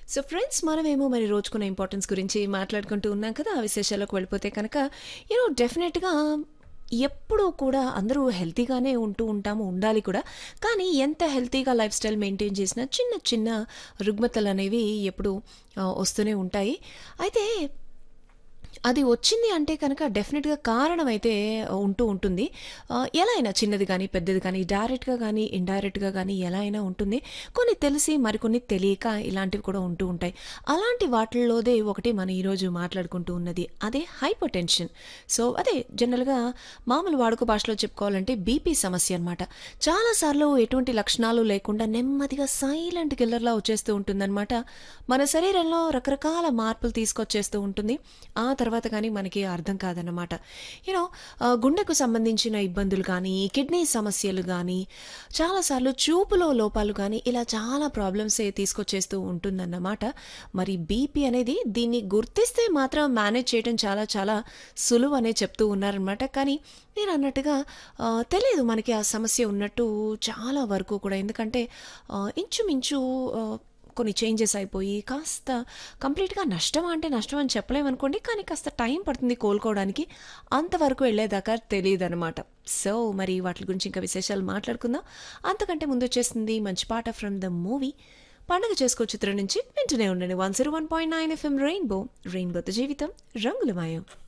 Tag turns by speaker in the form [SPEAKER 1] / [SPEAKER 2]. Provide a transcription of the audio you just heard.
[SPEAKER 1] so friends మనమేమో మరి రోజుకున్న importance గురించి మాట్లాడుకుంటూ ఉన్నాం కదా ఆ విశేషాలకు వెళ్ళిపోతే కనుక యూనో డెఫినెట్గా ఎప్పుడూ కూడా అందరూ హెల్తీగానే ఉంటూ ఉంటాము ఉండాలి కూడా కానీ ఎంత హెల్తీగా లైఫ్ స్టైల్ మెయింటైన్ చేసినా చిన్న చిన్న రుగ్మతలు అనేవి ఎప్పుడు ఆ, వస్తూనే ఉంటాయి అయితే అది వచ్చింది అంటే కనుక డెఫినెట్గా కారణం అయితే ఉంటూ ఉంటుంది ఆ, ఎలా అయినా చిన్నది కానీ పెద్దది కానీ డైరెక్ట్గా కానీ ఇండైరెక్ట్గా కానీ ఎలా అయినా ఉంటుంది కొన్ని తెలిసి మరికొన్ని తెలియక ఇలాంటివి కూడా ఉంటూ ఉంటాయి అలాంటి వాటిల్లోదే ఒకటి మనం ఈరోజు మాట్లాడుకుంటూ ఉన్నది అదే హైపర్ టెన్షన్ సో అదే జనరల్గా మామూలు వాడుక భాషలో చెప్పుకోవాలంటే బీపీ సమస్య అనమాట చాలాసార్లు ఎటువంటి లక్షణాలు లేకుండా నెమ్మదిగా సైలెంట్ కిల్లర్లా వచ్చేస్తూ ఉంటుందన్నమాట మన శరీరంలో రకరకాల మార్పులు తీసుకొచ్చేస్తూ ఉంటుంది ఆ తర్వాత కానీ మనకి అర్థం కాదన్నమాట యూనో గుండెకు సంబంధించిన ఇబ్బందులు కానీ కిడ్నీ సమస్యలు కానీ చాలాసార్లు చూపులో లోపాలు కానీ ఇలా చాలా ప్రాబ్లమ్సే తీసుకొచ్చేస్తూ ఉంటుందన్నమాట మరి బీపీ అనేది దీన్ని గుర్తిస్తే మాత్రం మేనేజ్ చేయడం చాలా చాలా సులువు అనే చెప్తూ ఉన్నారనమాట కానీ నేను అన్నట్టుగా ఆ, తెలియదు మనకి ఆ సమస్య ఉన్నట్టు చాలా వరకు కూడా ఎందుకంటే ఆ, ఇంచుమించు ఆ, కొన్ని చేంజెస్ అయిపోయి కాస్త కంప్లీట్గా నష్టం అంటే నష్టం అని చెప్పలేమనుకోండి కానీ కాస్త టైం పడుతుంది కోలుకోవడానికి అంతవరకు వెళ్ళేదాకా తెలియదు అనమాట సో మరి వాటి గురించి ఇంకా విశేషాలు మాట్లాడుకుందాం అంతకంటే ముందు వచ్చేసింది మంచి పాట ఫ్రమ్ ద మూవీ పండగ చేసుకో చిత్రం నుంచి వింటూనే ఉండండి one zero one point nine FM rainbow రెయిన్బోతో జీవితం రంగులమయం